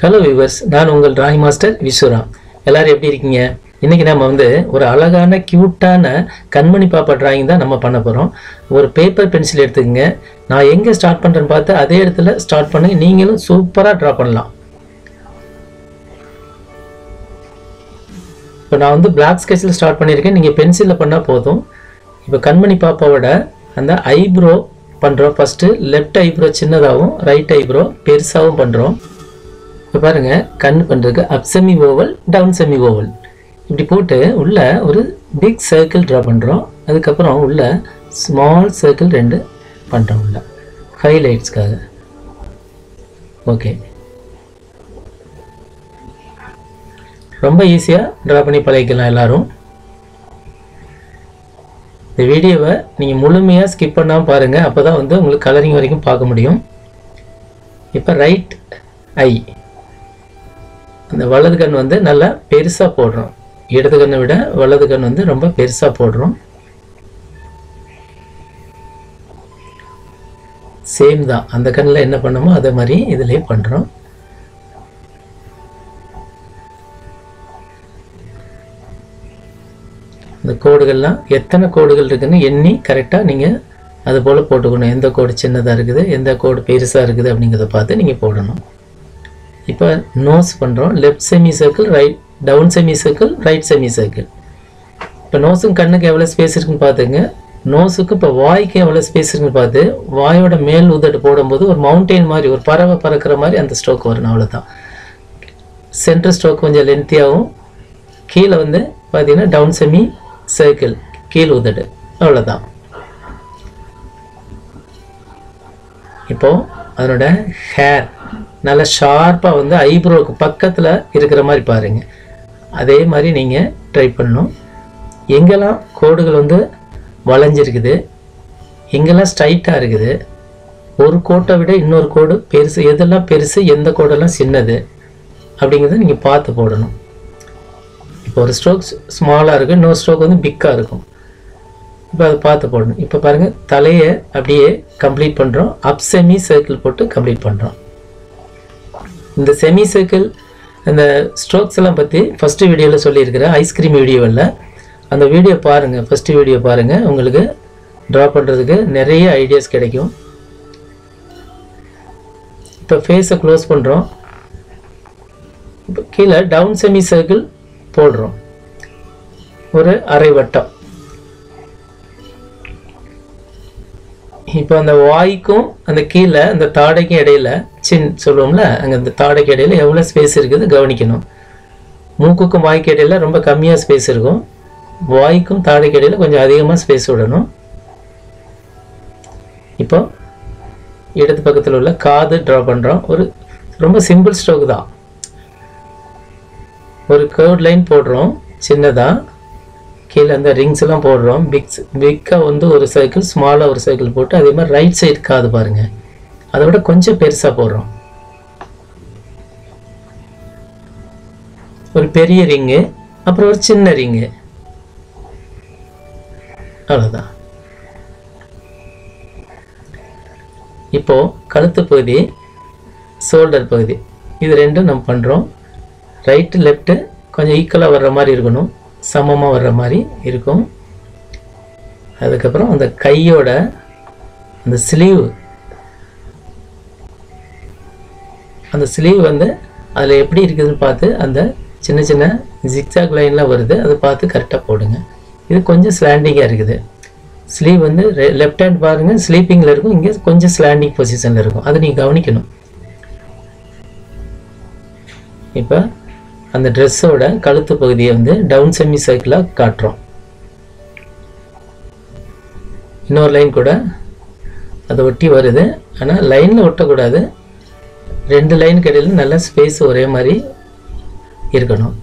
hello viewers நான் உங்கள் drawing master விஸ்வராம் எல்லாரும் எப்படி இருக்கீங்க இன்னைக்கு நம்ம வந்து ஒரு அழகான க்யூட்டான கண்மணி பாப்பா டிராயிங் தான் நம்ம பண்ண போகிறோம் ஒரு பேப்பர் பென்சில் எடுத்துக்கங்க நான் எங்கே ஸ்டார்ட் பண்ணுறேன்னு பார்த்து அதே இடத்துல ஸ்டார்ட் பண்ணுங்க நீங்களும் சூப்பராக ட்ரா பண்ணலாம் இப்போ நான் வந்து பிளாக் ஸ்கெட்சில் ஸ்டார்ட் பண்ணியிருக்கேன் நீங்கள் பென்சிலில் பண்ணால் போதும் இப்போ கண்மணி பாப்பாவோட அந்த ஐப்ரோ பண்ணுறோம் ஃபஸ்ட்டு லெஃப்ட் ஐப்ரோ சின்னதாகவும் ரைட் ஐப்ரோ பெருசாகவும் பண்ணுறோம் இப்போ பாருங்க கண் பண்ணுறதுக்கு up semi oval down semi oval இப்படி போட்டு உள்ள ஒரு பிக் சர்க்கிள் ட்ரா பண்ணுறோம் அதுக்கப்புறம் உள்ள ஸ்மால் சர்க்கிள் ரெண்டு பண்ணுறோம் உள்ள ஹைலைட்ஸ்க்காக ஓகே ரொம்ப ஈஸியாக ட்ரா பண்ணி பழகிக்கலாம் எல்லாரும் இந்த வீடியோவை நீங்கள் முழுமையாக ஸ்கிப் பண்ணாமல் பாருங்கள் அப்போ தான் வந்து உங்களுக்கு கலரிங் வரைக்கும் பார்க்க முடியும் இப்போ ரைட் ஐ அந்த வலது கண் வந்து நல்லா பெருசாக போடுறோம் இடது கண்ணை விட வலது கண் வந்து ரொம்ப பெருசாக போடுறோம் சேம் தான் அந்த கண்ணில் என்ன பண்ணமோ அதே மாதிரி இதுலேயே பண்ணுறோம் இந்த கோடுகள்லாம் எத்தனை கோடுகள் இருக்குன்னு எண்ணி கரெக்டாக நீங்கள் அது போல் போட்டுக்கணும் எந்த கோடு சின்னதாக இருக்குது எந்த கோடு பெருசாக இருக்குது அப்படிங்கிறத பார்த்து நீங்கள் போடணும் இப்போ நோஸ் பண்ணுறோம் left semi circle right down semi circle right semi circle இப்போ நோஸும் கண்ணுக்கு எவ்வளோ ஸ்பேஸ் இருக்குன்னு பார்த்துங்க நோஸுக்கு இப்போ வாய்க்கு எவ்வளோ ஸ்பேஸ் இருக்குன்னு பார்த்து வாயோட மேல் உதடு போடும்போது ஒரு மவுண்டெயின் மாதிரி ஒரு பறவை பறக்கிற மாதிரி அந்த ஸ்ட்ரோக் வரணும் அவ்வளோதான் சென்டர் ஸ்ட்ரோக் கொஞ்சம் லென்த்தியாகவும் கீழே வந்து பார்த்தீங்கன்னா டவுன் செமி சர்க்கிள் கீழ் உதடு அவ்வளோதான் இப்போ அதனோட ஹேர் நல்லா ஷார்ப்பாக வந்து ஐப்ரோவுக்கு பக்கத்தில் இருக்கிற மாதிரி பாருங்க அதே மாதிரி நீங்கள் ட்ரை பண்ணணும் எங்கெல்லாம் கோடுகள் வந்து வளைஞ்சிருக்குது எங்கெல்லாம் ஸ்ட்ரைட்டாக இருக்குது ஒரு கோட்டை விட இன்னொரு கோடு பெருசு எதெல்லாம் பெருசு எந்த கோடெல்லாம் சின்னது அப்படிங்கிறத நீங்கள் பார்த்து போடணும் இப்போ ஒரு ஸ்ட்ரோக் ஸ்மாலாக இருக்கும் இன்னொரு ஸ்ட்ரோக் வந்து பிக்காக இருக்கும் இப்போ அதை பார்த்து போடணும் இப்போ பாருங்கள் தலையை அப்படியே கம்ப்ளீட் பண்ணுறோம் அப் செமி சர்க்கிள் போட்டு கம்ப்ளீட் பண்ணுறோம் இந்த செமி சர்க்கிள் அந்த ஸ்ட்ரோக்ஸ் எல்லாம் பற்றி ஃபஸ்ட்டு வீடியோவில் சொல்லியிருக்கிறேன் ஐஸ்கிரீம் வீடியோவில் அந்த வீடியோ பாருங்கள் ஃபஸ்ட்டு வீடியோ பாருங்கள் உங்களுக்கு ட்ரா பண்ணுறதுக்கு நிறைய ஐடியாஸ் கிடைக்கும் இப்போ ஃபேஸை க்ளோஸ் பண்ணுறோம் இப்போ கீழே டவுன் செமி சர்க்கிள் போடுறோம் ஒரு அரை வட்டம் இப்போ அந்த வாய்க்கும் அந்த கீழே அந்த தாடைக்கும் இடையில சின் சொல்லுவோம்ல அங்கே அந்த தாடைக்கு இடையில எவ்வளோ ஸ்பேஸ் இருக்குது கவனிக்கணும் மூக்குக்கும் வாய்க்கு இடையில ரொம்ப கம்மியாக ஸ்பேஸ் இருக்கும் வாய்க்கும் தாடைக்கு இடையில கொஞ்சம் அதிகமாக ஸ்பேஸ் விடணும் இப்போ இடது பக்கத்தில் உள்ள காது ட்ரா பண்ணுறோம் ஒரு ரொம்ப சிம்பிள் ஸ்ட்ரோக் தான் ஒரு கர்வ் லைன் போடுறோம் சின்னதாக கீழே அந்த ரிங்ஸ் எல்லாம் போடுறோம் பிக்ஸ் பிக்காக வந்து ஒரு சைக்கிள் ஸ்மாலாக ஒரு சைக்கிள் போட்டு அதே மாதிரி ரைட் சைடு காது பாருங்கள் அதை விட கொஞ்சம் பெருசாக போடுறோம் ஒரு பெரிய ரிங்கு அப்புறம் ஒரு சின்ன ரிங்கு அவ்வளோதான் இப்போ கழுத்து பகுதி ஷோல்டர் பகுதி இது ரெண்டும் நம்ம பண்ணுறோம் ரைட்டு லெஃப்ட்டு கொஞ்சம் ஈக்குவலாக வர்ற மாதிரி இருக்கணும் சமமாக வர்ற மாதிரி இருக்கும் அதுக்கப்புறம் அந்த கையோட அந்த ஸ்லீவ் அந்த ஸ்லீவ் வந்து அதில் எப்படி இருக்குதுன்னு பார்த்து அந்த சின்ன சின்ன ஜிக்ஸாக் லைன்லாம் வருது அதை பார்த்து கரெக்டாக போடுங்க இது கொஞ்சம் ஸ்லாண்டிங்காக இருக்குது ஸ்லீவ் வந்து லெஃப்ட் ஹேண்ட் பாருங்கள் ஸ்லீப்பிங்கில் இருக்கும் இங்கே கொஞ்சம் ஸ்லாண்டிங் பொசிஷனில் இருக்கும் அதை நீங்கள் கவனிக்கணும் இப்போ அந்த ட்ரெஸ்ஸோட கழுத்து பகுதியை வந்து டவுன் செமி சைக்கிளாக காட்டுறோம் இன்னொரு லைன் கூட அதை ஒட்டி வருது ஆனால் லைனில் ஒட்டக்கூடாது ரெண்டு லைனுக்கு இடையில நல்ல ஸ்பேஸ் ஒரே மாதிரி இருக்கணும்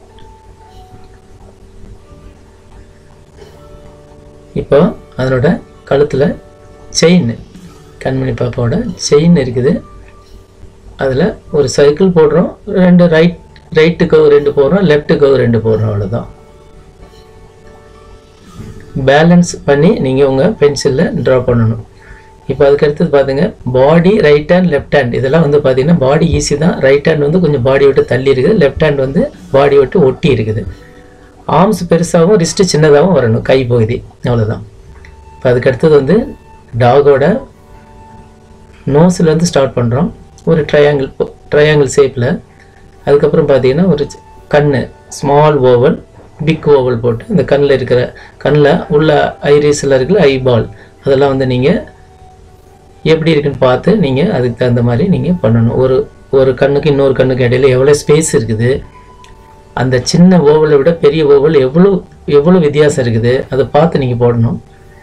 இப்போ அதனோட கழுத்தில் செயின் கண்மணி பாப்பாவோட செயின் இருக்குது அதில் ஒரு சைக்கிள் போடுறோம் ரெண்டு ரைட் ரைட்டு கவு ரெண்டு போடுறோம் லெஃப்ட் கவு ரெண்டு போடுறோம் அவ்வளோதான் பேலன்ஸ் பண்ணி நீங்கள் உங்கள் பென்சிலில் ட்ரா பண்ணணும் இப்போ அதுக்கு அடுத்தது பாருங்க body right hand left hand இதெல்லாம் வந்து பார்த்தீங்கன்னா பாடி ஈஸி தான் ரைட் ஹேண்ட் வந்து கொஞ்சம் பாடி விட்டு தள்ளி இருக்குது லெஃப்ட் ஹேண்ட் வந்து பாடி விட்டு ஒட்டி இருக்குது ஆர்ம்ஸ் பெருசாகவும் ரிஸ்ட்டு சின்னதாகவும் வரணும் கை பகுதி அவ்வளோதான் இப்போ அதுக்கு அடுத்தது வந்து டாகோட நோஸ்லேருந்து ஸ்டார்ட் பண்ணுறோம் ஒரு ட்ரையாங்கிள் ட்ரையாங்கிள் ஷேப்பில் அதுக்கப்புறம் பார்த்தீங்கன்னா ஒரு கண் ஸ்மால் ஓவல் பிக் ஓவல் போட்டு இந்த கண்ணில் இருக்கிற கண்ணில் உள்ள ஐரிஸில் இருக்கிற ஐபால் அதெல்லாம் வந்து நீங்கள் எப்படி இருக்குன்னு பார்த்து நீங்கள் அதுக்கு தகுந்த மாதிரி நீங்கள் பண்ணணும் ஒரு ஒரு கண்ணுக்கு இன்னொரு கண்ணுக்கு இடையில எவ்வளோ ஸ்பேஸ் இருக்குது அந்த சின்ன ஓவலை விட பெரிய ஓவல் எவ்வளோ எவ்வளோ வித்தியாசம் இருக்குது அதை பார்த்து நீங்கள் போடணும்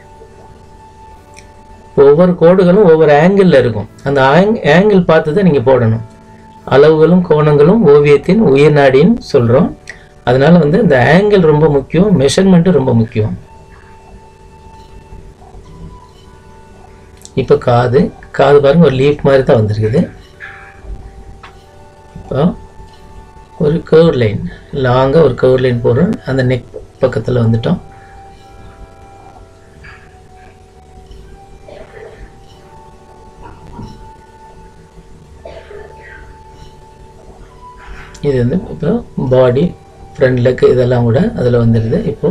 ஒவ்வொரு கோடுகளும் ஒவ்வொரு ஆங்கிளில் இருக்கும் அந்த ஆங்கிள் பார்த்து தான் நீங்கள் போடணும் அளவுகளும் கோணங்களும் ஓவியத்தின் உயிர் நாடின்னு சொல்கிறோம் அதனால வந்து இந்த ஆங்கிள் ரொம்ப முக்கியம் மெஷர்மெண்ட்டு ரொம்ப முக்கியம் இப்போ காது காது பாருங்க ஒரு லீஃப் மாதிரி தான் வந்திருக்குது இப்போ ஒரு கர்வ் லைன் லாங்காக ஒரு கர்வ் லைன் போடுறோம் அந்த நெக் பக்கத்தில் வந்துட்டோம் இது வந்து இப்போ பாடி ஃப்ரண்ட் லெக் இதெல்லாம் கூட அதில் வந்துடுது இப்போ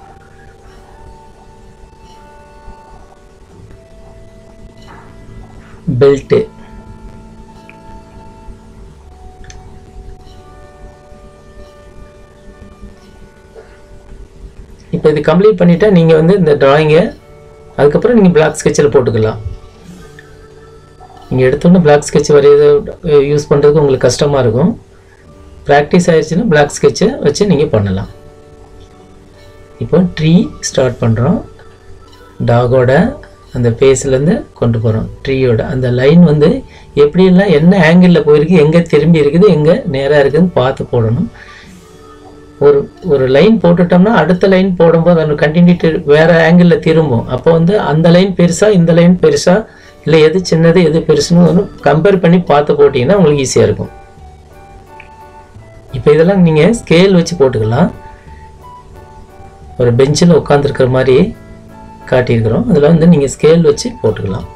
பெல்ட்டு இப்போ இது கம்ப்ளீட் பண்ணிட்டா நீங்கள் வந்து இந்த டிராயிங்கை அதுக்கப்புறம் நீங்கள் பிளாக் ஸ்கெட்சில் போட்டுக்கலாம் நீங்கள் எடுத்தோன்னே பிளாக் ஸ்கெட்ச் வரையதை யூஸ் பண்ணுறதுக்கு உங்களுக்கு கஷ்டமாக இருக்கும் ப்ராக்டிஸ் ஆயிடுச்சுன்னா பிளாக் ஸ்கெட்சை வச்சு நீங்கள் பண்ணலாம் இப்போ ட்ரீ ஸ்டார்ட் பண்ணுறோம் டாகோட அந்த ஃபேஸ்லேருந்து கொண்டு போகிறோம் ட்ரீயோட அந்த லைன் வந்து எப்படியெல்லாம் என்ன ஆங்கிளில் போயிருக்கு எங்கே திரும்பி இருக்குது எங்கே நேராக இருக்குதுன்னு பார்த்து போடணும் ஒரு ஒரு லைன் போட்டுட்டோம்னா அடுத்த லைன் போடும்போது அந்த கண்டினியூட்டி வேறு ஆங்கிளில் திரும்பும் அப்போ வந்து அந்த லைன் பெருசா இந்த லைன் பெருசா இல்லை எது சின்னது எது பெருசுன்னு ஒன்று கம்பேர் பண்ணி பார்த்து போட்டிங்கன்னா உங்களுக்கு ஈஸியாக இருக்கும் இப்போ இதெல்லாம் நீங்கள் ஸ்கேல் வச்சு போட்டுக்கலாம் ஒரு பெஞ்சில் உட்காந்துருக்கிற மாதிரி காட்டியிருக்கிறோம் அதில் வந்து நீங்கள் ஸ்கேல் வச்சு போட்டுக்கலாம்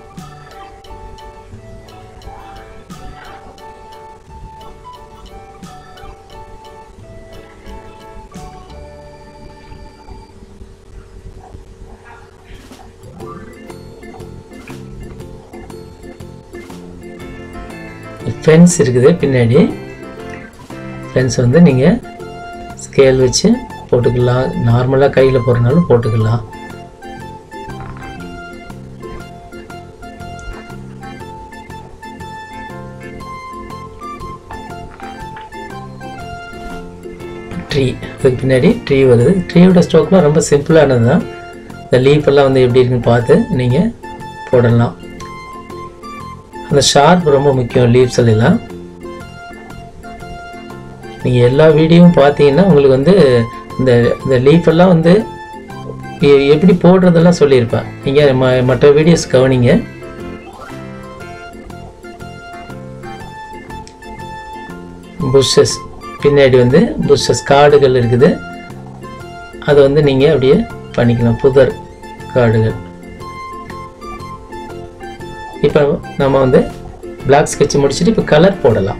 ஃபென்ஸ் இருக்குது பின்னாடி ஃபென்ஸ் வந்து நீங்கள் ஸ்கேல் வச்சு போட்டுக்கலாம் நார்மலாக கையில் போடுறனாலும் போட்டுக்கலாம் ட்ரீ அதுக்கு பின்னாடி ட்ரீ வருது ட்ரீயோட ஸ்ட்ரோக்லாம் ரொம்ப சிம்பிளானது தான் இந்த லீஃப் எல்லாம் வந்து எப்படி இருக்குன்னு பார்த்து நீங்கள் போடலாம் அந்த ஷார்ப் ரொம்ப முக்கியம் லீவ்ஸ் எல்லாம் நீங்கள் எல்லா வீடியோவும் பார்த்தீங்கன்னா உங்களுக்கு வந்து இந்த இந்த லீஃப் எல்லாம் வந்து எ- எப்படி போடுறதெல்லாம் சொல்லியிருப்பேன் நீங்கள் ம மற்ற வீடியோஸ் கவனிங்க புஷ்ஷஸ் பின்னாடி வந்து புஷ்ஷஸ் காடுகள் இருக்குது அதை வந்து நீங்கள் அப்படியே பண்ணிக்கலாம் புதர் காடுகள் இப்போ நம்ம வந்து பிளாக் sketch முடிச்சுட்டு இப்போ கலர் போடலாம்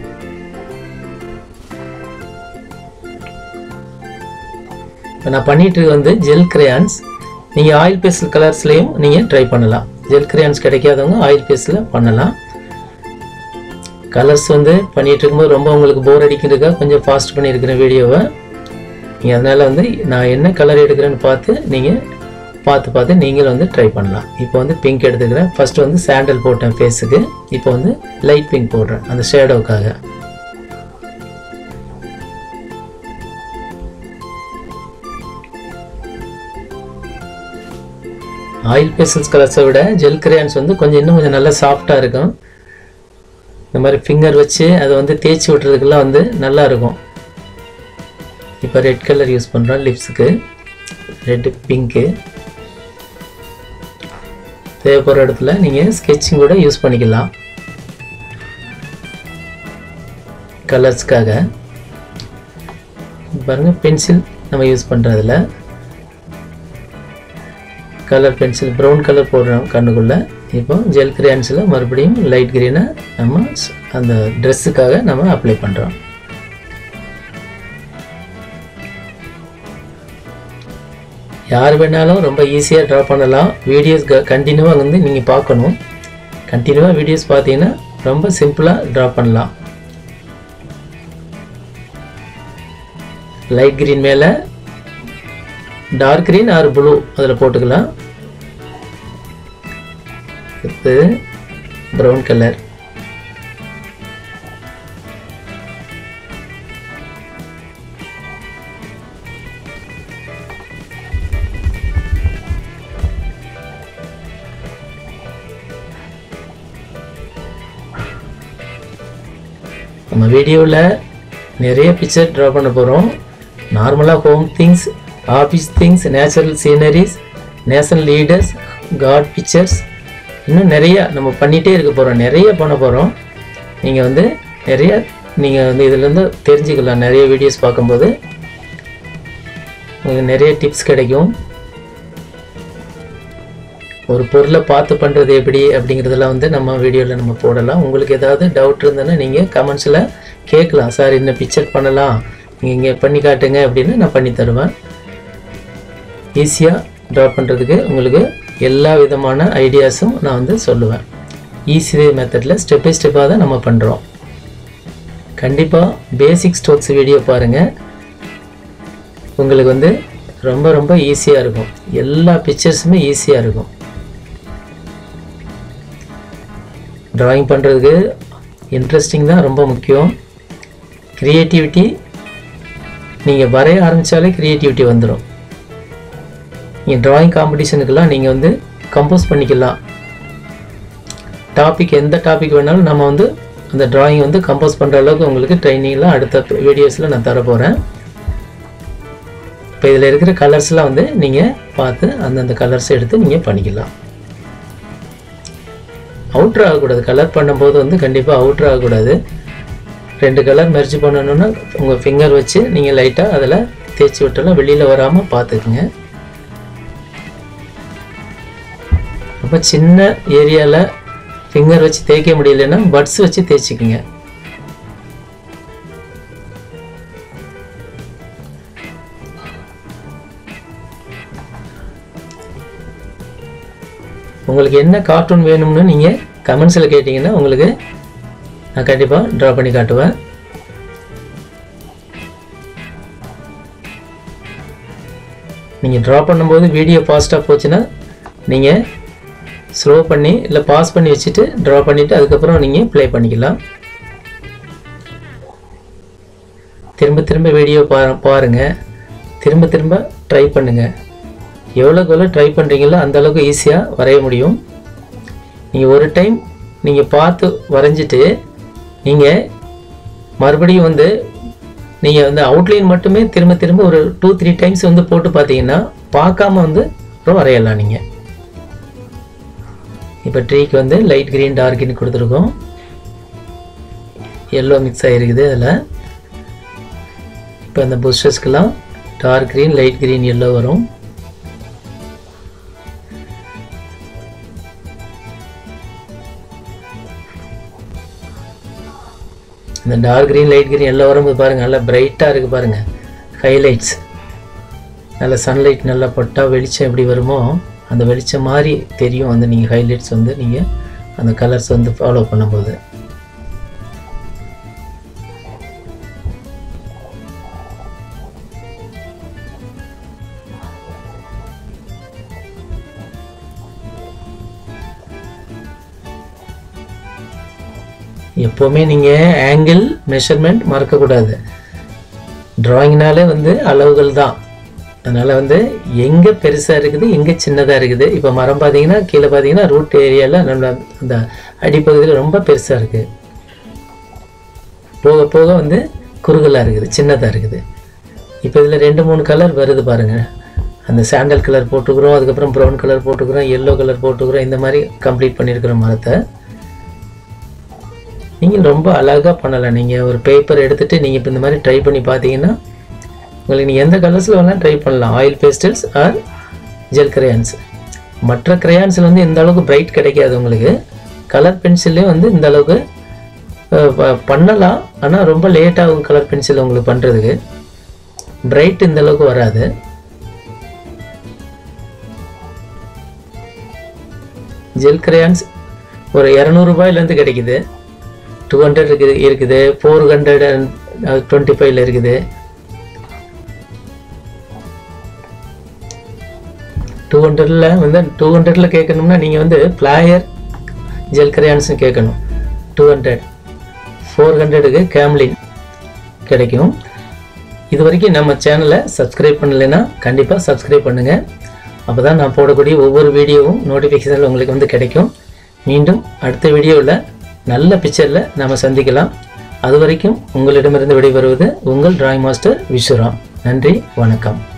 இப்போ நான் பண்ணிட்டு இருக்கிறது வந்து ஜெல் கிரேயான்ஸ் நீங்கள் ஆயில் பேஸ்டல் கலர்ஸ்லேயும் நீங்கள் ட்ரை பண்ணலாம் ஜெல் கிரேயான்ஸ் கிடைக்காதவங்க ஆயில் பேஸ்டில் பண்ணலாம் கலர்ஸ் வந்து பண்ணிட்டு இருக்கும்போது ரொம்ப உங்களுக்கு போர் அடிக்கிறதுக்கா கொஞ்சம் ஃபாஸ்ட் பண்ணியிருக்கிறேன் வீடியோவை நீங்கள் அதனால் வந்து நான் என்ன கலர் எடுக்கிறேன்னு பார்த்து நீங்கள் பார்த்து பார்த்து நீங்களும் வந்து ட்ரை பண்ணலாம் இப்போ வந்து பிங்க் எடுத்துக்கிறேன் ஃபர்ஸ்ட் வந்து சாண்டல் போட்டேன் ஃபேஸுக்கு இப்போ வந்து லைட் பிங்க் போடுறேன் அந்த ஷேடோவுக்காக ஆயில் பேசல்ஸ் கலர்ஸை விட ஜெல் கிரேயான்ஸ் வந்து கொஞ்சம் இன்னும் கொஞ்சம் நல்லா சாஃப்டாக இருக்கும் இந்த மாதிரி ஃபிங்கர் வச்சு அதை வந்து தேய்ச்சி விட்டுறதுக்கெல்லாம் வந்து நல்லா இருக்கும் இப்போ ரெட் கலர் யூஸ் பண்ணுறோம் லிப்ஸுக்கு ரெட்டு பிங்க்கு தேவைப்படுற இடத்துல நீங்கள் ஸ்கெட்சிங் கூட யூஸ் பண்ணிக்கலாம் கலர்ஸ்க்காக பாருங்கள் பென்சில் நம்ம யூஸ் பண்ணுறதுல கலர் பென்சில் ப்ரௌன் கலர் போடுறோம் கண்ணுக்குள்ளே இப்போ ஜெல் கிரேன்ஸில் மறுபடியும் லைட் க்ரீனை நம்ம ஸ்- அந்த ட்ரெஸ்ஸுக்காக நம்ம அப்ளை பண்ணுறோம் யார் வேணாலும் ரொம்ப ஈஸியாக ட்ரா பண்ணலாம் வீடியோஸ் கண்டினியூவாக வந்து நீங்கள் பார்க்கணும் கண்டினியூவாக வீடியோஸ் பார்த்தீங்கன்னா ரொம்ப சிம்பிளாக ட்ரா பண்ணலாம் லைட் கிரீன் மேலே டார்க் கிரீன் ஆர் ப்ளூ அதில் போட்டுக்கலாம் அடுத்து ப்ரௌன் கலர் நம்ம வீடியோவில் நிறைய பிக்சர் ட்ரா பண்ண போகிறோம் நார்மலாக home things office things natural sceneries national leaders god pictures இன்னும் நிறைய நம்ம பண்ணிகிட்டே இருக்க போகிறோம் நிறைய பண்ண போகிறோம் நீங்கள் வந்து நிறைய நீங்கள் வந்து இதுலேருந்து தெரிஞ்சுக்கலாம் நிறைய வீடியோஸ் பார்க்கும்போது உங்களுக்கு நிறைய டிப்ஸ் கிடைக்கும் ஒரு பொருளை பார்த்து பண்ணுறது எப்படி அப்படிங்கிறதெல்லாம் வந்து நம்ம வீடியோவில் நம்ம போடலாம் உங்களுக்கு ஏதாவது டவுட் இருந்ததுன்னா நீங்கள் கமெண்ட்ஸில் கேட்கலாம் சார் இந்த பிக்சர் பண்ணலாம் நீங்கள் இங்கே பண்ணி காட்டுங்க அப்படின்னு நான் பண்ணி தருவேன் ஈஸியாக ட்ரா பண்ணுறதுக்கு உங்களுக்கு எல்லா விதமான ஐடியாஸும் நான் வந்து சொல்லுவேன் ஈஸி மெத்தடில் ஸ்டெப் பை ஸ்டெப்பாக தான் நம்ம பண்ணுறோம் கண்டிப்பாக பேசிக் ஸ்ட்ரோக்ஸ் வீடியோ பாருங்கள் உங்களுக்கு வந்து ரொம்ப ரொம்ப ஈஸியாக இருக்கும் எல்லா பிக்சர்ஸுமே ஈஸியாக இருக்கும் ட்ராயிங் பண்ணுறதுக்கு இன்ட்ரெஸ்டிங் தான் ரொம்ப முக்கியம் க்ரியேட்டிவிட்டி நீங்கள் வரைய ஆரம்பித்தாலே க்ரியேட்டிவிட்டி வந்துடும் நீங்கள் ட்ராயிங் காம்படிஷனுக்கெல்லாம் நீங்கள் வந்து கம்போஸ் பண்ணிக்கலாம் டாபிக் எந்த டாபிக் வேணாலும் நம்ம வந்து அந்த டிராயிங் வந்து கம்போஸ் பண்ணுற அளவுக்கு உங்களுக்கு ட்ரைனிங்லாம் அடுத்த வீடியோஸில் நான் தர போகிறேன் இப்போ இதில் இருக்கிற கலர்ஸ்லாம் வந்து நீங்கள் பார்த்து அந்தந்த கலர்ஸ் எடுத்து நீங்கள் பண்ணிக்கலாம் அவுட்ரு ஆகக்கூடாது கலர் பண்ணும்போது வந்து கண்டிப்பாக அவுட்ரு ஆகக்கூடாது ரெண்டு கலர் மெர்ஜ் பண்ணணுன்னா உங்கள் ஃபிங்கர் வச்சு நீங்கள் லைட்டாக அதில் தேய்ச்சி விட்டாலும் வெளியில் வராமல் பார்த்துக்குங்க அப்போ சின்ன ஏரியாவில் ஃபிங்கர் வச்சு தேய்க்க முடியலன்னா பட்ஸ் வச்சு தேய்ச்சிக்குங்க உங்களுக்கு என்ன கார்ட்டூன் வேணும்னு நீங்கள் கமெண்ட்ஸில் கேட்டிங்கன்னா உங்களுக்கு நான் கண்டிப்பாக ட்ரா பண்ணி காட்டுவேன் நீங்கள் ட்ரா பண்ணும்போது வீடியோ ஃபாஸ்ட்டாக போச்சுன்னா நீங்கள் ஸ்லோ பண்ணி இல்லை பாஸ் பண்ணி வச்சுட்டு ட்ரா பண்ணிவிட்டு அதுக்கப்புறம் நீங்கள் ப்ளே பண்ணிக்கலாம் திரும்ப திரும்ப வீடியோ பா பாருங்கள் திரும்ப திரும்ப ட்ரை பண்ணுங்கள் எவ்வளோக்கு எவ்வளோ ட்ரை பண்ணுறீங்களோ அந்த அளவுக்கு ஈஸியாக வரைய முடியும் நீங்கள் ஒரு டைம் நீங்கள் பார்த்து வரைஞ்சிட்டு நீங்கள் மறுபடியும் வந்து நீங்கள் வந்து அவுட்லைன் மட்டுமே திரும்ப திரும்ப ஒரு டூ த்ரீ டைம்ஸ் வந்து போட்டு பார்த்தீங்கன்னா பார்க்காம வந்து அப்புறம் வரையலாம் நீங்கள் இப்போ ட்ரீக்கு வந்து லைட் க்ரீன் டார்க் க்ரீன் கொடுத்துருக்கோம் எல்லோ மிக்ஸ் ஆகிருக்குது அதில் இப்போ அந்த புஷ்ஷஸ்க்கெல்லாம் dark green light green yellow வரும் இந்த டார்க் க்ரீன் லைட் க்ரீன் எல்லாம் வரும்போது பாருங்கள் நல்லா பிரைட்டாக இருக்குது பாருங்கள் ஹைலைட்ஸ் நல்ல சன்லைட் நல்லா பட்டா வெளிச்சம் எப்படி வருமோ அந்த வெளிச்சம் மாதிரி தெரியும் வந்து நீங்கள் ஹைலைட்ஸ் வந்து நீங்கள் அந்த கலர்ஸ் வந்து ஃபாலோ பண்ணும்போது எப்போவுமே நீங்கள் ஆங்கிள் மெஷர்மெண்ட் மறக்கக்கூடாது ட்ராயிங்னாலே வந்து அளவுகள் தான் அதனால் வந்து எங்கே பெருசாக இருக்குது எங்கே சின்னதாக இருக்குது இப்போ மரம் பார்த்தீங்கன்னா கீழே பார்த்தீங்கன்னா ரூட் ஏரியாவில் நம்ம அந்த அடிப்பகுதியில் ரொம்ப பெருசாக இருக்குது போக போக வந்து குறுகலாக இருக்குது சின்னதாக இருக்குது இப்போ இதில் ரெண்டு மூணு கலர் வருது பாருங்கள் அந்த சாண்டல் கலர் போட்டுக்கிறோம் அதுக்கப்புறம் ப்ரௌன் கலர் போட்டுக்கிறோம் எல்லோ கலர் போட்டுக்கிறோம் இந்த மாதிரி கம்ப்ளீட் பண்ணியிருக்கிற மரத்தை நீங்கள் ரொம்ப அழகாக பண்ணலாம் நீங்கள் ஒரு பேப்பர் எடுத்துகிட்டு நீங்கள் இப்போ இந்த மாதிரி ட்ரை பண்ணி பார்த்தீங்கன்னா உங்களுக்கு நீங்கள் எந்த கலர்ஸில் வேணால் ட்ரை பண்ணலாம் oil pastels or gel crayons மற்ற கிரையான்ஸில் வந்து இந்த அளவுக்கு பிரைட் கிடைக்காது உங்களுக்கு கலர் பென்சில்லே வந்து இந்த அளவுக்கு அஹ், ப- பண்ணலாம் ஆனால் ரொம்ப லேட் ஆகும் கலர் பென்சில் உங்களுக்கு பண்ணுறதுக்கு பிரைட் இந்த அளவுக்கு வராது ஜெல் கிரையான்ஸ் ஒரு இரநூறுபாயிலேருந்து கிடைக்குது டூ ஹண்ட்ரட் இருக்குது இருக்குது ஃபோர் ஹண்ட்ரட் அண்ட் டுவெண்ட்டி ஃபைவ்ல இருக்குது டூ ஹண்ட்ரடில் வந்து டூ ஹண்ட்ரடில் கேட்கணும்னா நீங்கள் வந்து ஃப்ளாயர் ஜெல் கிரையான்ஸ்னு கேட்கணும் டூ ஹண்ட்ரட் ஃபோர் ஹண்ட்ரடுக்கு கேம்லின் கிடைக்கும் இது வரைக்கும் நம்ம சேனலை சப்ஸ்கிரைப் பண்ணலைன்னா கண்டிப்பாக சப்ஸ்கிரைப் பண்ணுங்கள் அப்போ தான் நான் போடக்கூடிய ஒவ்வொரு வீடியோவும் நோட்டிஃபிகேஷனில் உங்களுக்கு வந்து கிடைக்கும் மீண்டும் அடுத்த வீடியோவில் நல்ல பிக்சரில் நாம் சந்திக்கலாம் அது வரைக்கும் உங்களிடமிருந்து விடைபெறுவது உங்கள் டிராயிங் மாஸ்டர் விஸ்வராம் நன்றி வணக்கம்